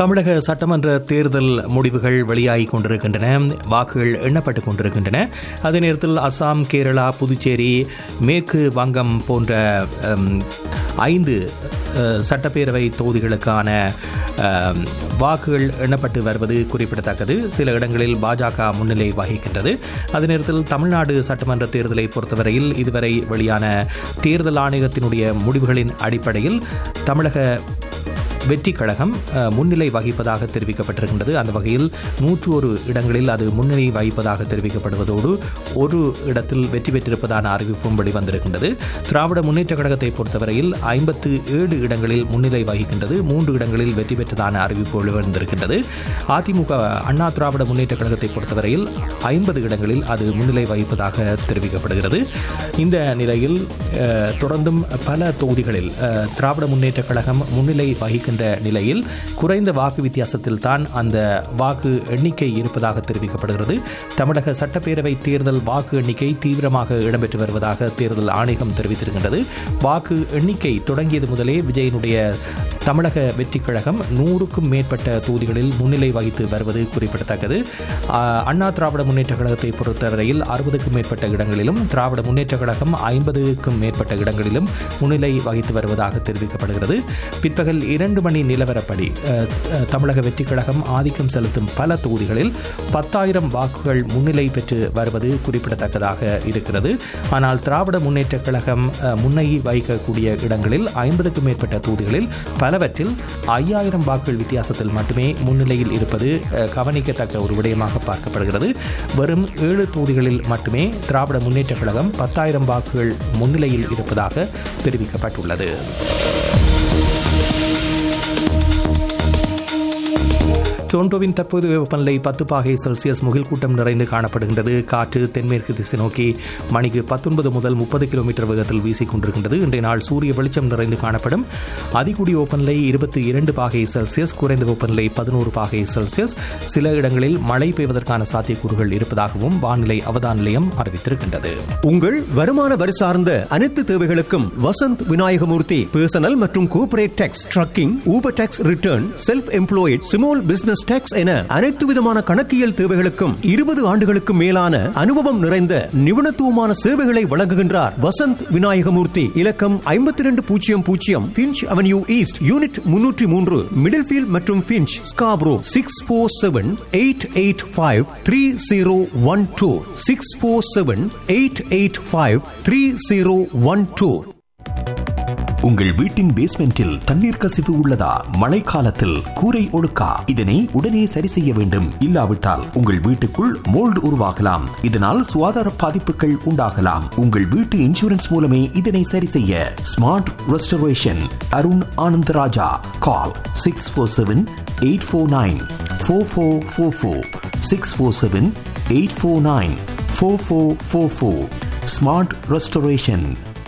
தமிழக சட்டமன்ற தேர்தல் முடிவுகள் வெளியாகி கொண்டிருக்கின்றன வாக்குகள் எண்ணப்பட்டுக் கொண்டிருக்கின்றன அதே நேரத்தில் அசாம் கேரளா புதுச்சேரி மேற்கு வங்கம் போன்ற அம், ஐந்து அஹ், சட்டப்பேரவை தொகுதிகளுக்கான அம், வாக்குகள் எண்ணப்பட்டு வருவது குறிப்பிடத்தக்கது சில இடங்களில் பாஜக முன்னிலை வகிக்கின்றது அதே நேரத்தில் தமிழ்நாடு சட்டமன்ற தேர்தலை பொறுத்தவரையில் இதுவரை வெளியான தேர்தல் ஆணையத்தினுடைய முடிவுகளின் அடிப்படையில் தமிழக வெற்றி கழகம் அஹ், முன்னிலை வகிப்பதாக தெரிவிக்கப்பட்டிருக்கின்றது அந்த வகையில் நூற்று ஒரு இடங்களில் அது முன்னிலை வகிப்பதாக தெரிவிக்கப்படுவதோடு ஒரு இடத்தில் வெற்றி பெற்றிருப்பதான அறிவிப்பும் வெளிவந்திருக்கின்றது திராவிட முன்னேற்ற கழகத்தை பொறுத்தவரையில் ஐம்பத்து ஏழு இடங்களில் முன்னிலை வகிக்கின்றது மூன்று இடங்களில் வெற்றி பெற்றதான அறிவிப்பு வெளிவந்திருக்கின்றது அதிமுக அண்ணா திராவிட முன்னேற்ற கழகத்தை பொறுத்தவரையில் ஐம்பது இடங்களில் அது முன்னிலை வகிப்பதாக தெரிவிக்கப்படுகிறது இந்த நிலையில் அஹ், தொடர்ந்தும் பல தொகுதிகளில் அஹ், திராவிட முன்னேற்ற கழகம் முன்னிலை வகிக்கின்ற நிலையில் குறைந்த வாக்கு வித்தியாசத்தில் தான் அந்த வாக்கு எண்ணிக்கை இருப்பதாக தெரிவிக்கப்படுகிறது தமிழக சட்டப்பேரவை தேர்தல் வாக்கு எண்ணிக்கை தீவிரமாக இடம்பெற்று வருவதாக தேர்தல் ஆணையம் தெரிவித்திருக்கின்றது வாக்கு எண்ணிக்கை தொடங்கியது முதலே விஜயனுடைய தமிழக வெற்றிக் கழகம் நூறுக்கும் மேற்பட்ட தொகுதிகளில் முன்னிலை வகித்து வருவது குறிப்பிடத்தக்கது ஆஹ், அண்ணா திராவிட முன்னேற்ற கழகத்தை பொறுத்தவரையில் அறுபதுக்கும் மேற்பட்ட இடங்களிலும் திராவிட முன்னேற்ற கழகம் ஐம்பதுக்கும் மேற்பட்ட இடங்களிலும் முன்னிலை வகித்து வருவதாக தெரிவிக்கப்படுகிறது பிற்பகல் இரண்டு மணி நிலவரப்படி அஹ், அஹ், தமிழக வெற்றிக் கழகம் ஆதிக்கம் செலுத்தும் பல தொகுதிகளில் பத்தாயிரம் வாக்குகள் முன்னிலை பெற்று வருவது குறிப்பிடத்தக்கதாக இருக்கிறது ஆனால் திராவிட முன்னேற்ற கழகம் அஹ், முன்னை வகிக்கக்கூடிய இடங்களில் ஐம்பதுக்கும் மேற்பட்ட தொகுதிகளில் பலவற்றில் ஐயாயிரம் வாக்குகள் வித்தியாசத்தில் மட்டுமே முன்னிலையில் இருப்பது அஹ், கவனிக்கத்தக்க ஒரு விடயமாக பார்க்கப்படுகிறது வெறும் ஏழு தொகுதிகளில் மட்டுமே திராவிட முன்னேற்ற கழகம் பத்தாயிரம் வாக்குகள் முன்னிலையில் இருப்பதாக தெரிவிக்கப்பட்டுள்ளது டொரண்டோவின் தற்போதைய வெப்பநிலை பத்து பாகை செல்சியஸ் முகில் கூட்டம் நிறைந்து காணப்படுகின்றது காற்று தென்மேற்கு திசை நோக்கி மணிக்கு பத்தொன்பது முதல் முப்பது கிலோமீட்டர் வேகத்தில் வீசிக் கொண்டிருக்கின்றது இன்றைய நாள் சூரிய வெளிச்சம் நிறைந்து காணப்படும் அதிகூடிய வெப்பநிலை இருபத்தி இரண்டு பாகை செல்சியஸ் குறைந்த வெப்பநிலை பதினோரு பாகை செல்சியஸ் சில இடங்களில் மழை பெய்வதற்கான சாத்தியக்கூறுகள் இருப்பதாகவும் வானிலை அவதான நிலையம் அறிவித்திருக்கின்றது உங்கள் வருமான வரி சார்ந்த அனைத்து தேவைகளுக்கும் வசந்த் விநாயகமூர்த்தி பர்சனல் மற்றும் corporate tax trucking Uber tax return self employed small business tax என அனைத்து விதமான கணக்கியல் தேவைகளுக்கும் இருபது ஆண்டுகளுக்கு மேலான அனுபவம் நிறைந்த நிபுணத்துவமான சேவைகளை வழங்குகின்றார் வசந்த் விநாயகமூர்த்தி இலக்கம் ஐம்பத்தி ரெண்டு பூஜ்ஜியம் பூஜ்ஜியம் பிஞ்ச் அவென்யூ ஈஸ்ட் யூனிட் முன்னூற்றி மூன்று மிடில் ஃபீல்ட் மற்றும் Finch Scarborough six four seven eight eight five three zero one two six four seven eight eight five three zero one two உங்கள் வீட்டின் பேஸ்மெண்டில் தண்ணீர் கசிவு உள்ளதா மழைக்காலத்தில் கூரை ஒழுக்கா இதனை உடனே சரி செய்ய வேண்டும் இல்லாவிட்டால் உங்கள் வீட்டுக்குள் மோல்டு உருவாகலாம் இதனால் சுகாதார பாதிப்புகள் உண்டாகலாம் உங்கள் வீட்டு இன்சூரன்ஸ் மூலமே இதனை சரி செய்ய smart restoration Arun Anandaraja call six four seven eight four nine four four four four six four seven eight four nine four four four four smart restoration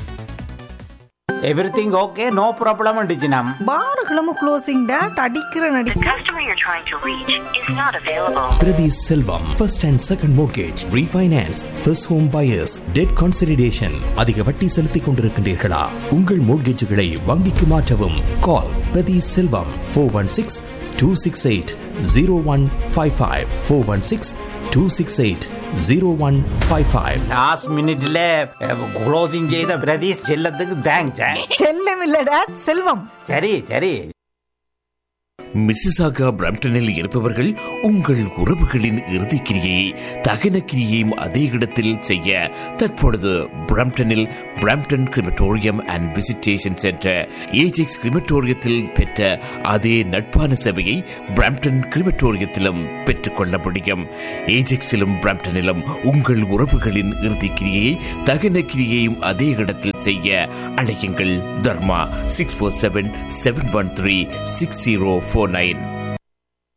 everything okay no problem அண்டிச்சினம் பாருகளும் க்ளோசிங் டேட் அடிக்கிற நடி The customer you're trying to reach is not available. Prathi Selvam first and second mortgage refinance first home buyers debt consideration அதிக வட்டி செலுத்திக் கொண்டிருக்கின்றீர்களா உங்கள் மோர்கேஜுகளை வங்கிக்கு மாற்றவும் call Prathi Selvam four one six two six eight zero one five five four one six two six eight zero one five five last மினிட்ல closing செய்த பிரதீஷ் செல்லத்துக்கு thanks செல்லம் இல்ல டேட் செல்வம் சரி சரி மிசிசாகா பிரம்டனில் இருப்பவர்கள் உங்கள் உறவுகளின் இறுதிக் கிரியை தகன கிரியையும் அதே இடத்தில் செய்ய தற்பொழுது பிரம்டனில் Brampton crematorium and visitation centre Ajax கிரிமட்டோரியத்தில் பெற்ற அதே நட்பான சேவையை பிரம்டன் கிரிமட்டோரியத்திலும் பெற்றுக்கொள்ள முடியும் ஏஜெக்ஸிலும் பிரம்டனிலும் உங்கள் உறவுகளின் இறுதிக் கிரியை தகன கிரியையும் அதே இடத்தில் செய்ய அழையுங்கள் Dharma six four seven seven one three six zero four nine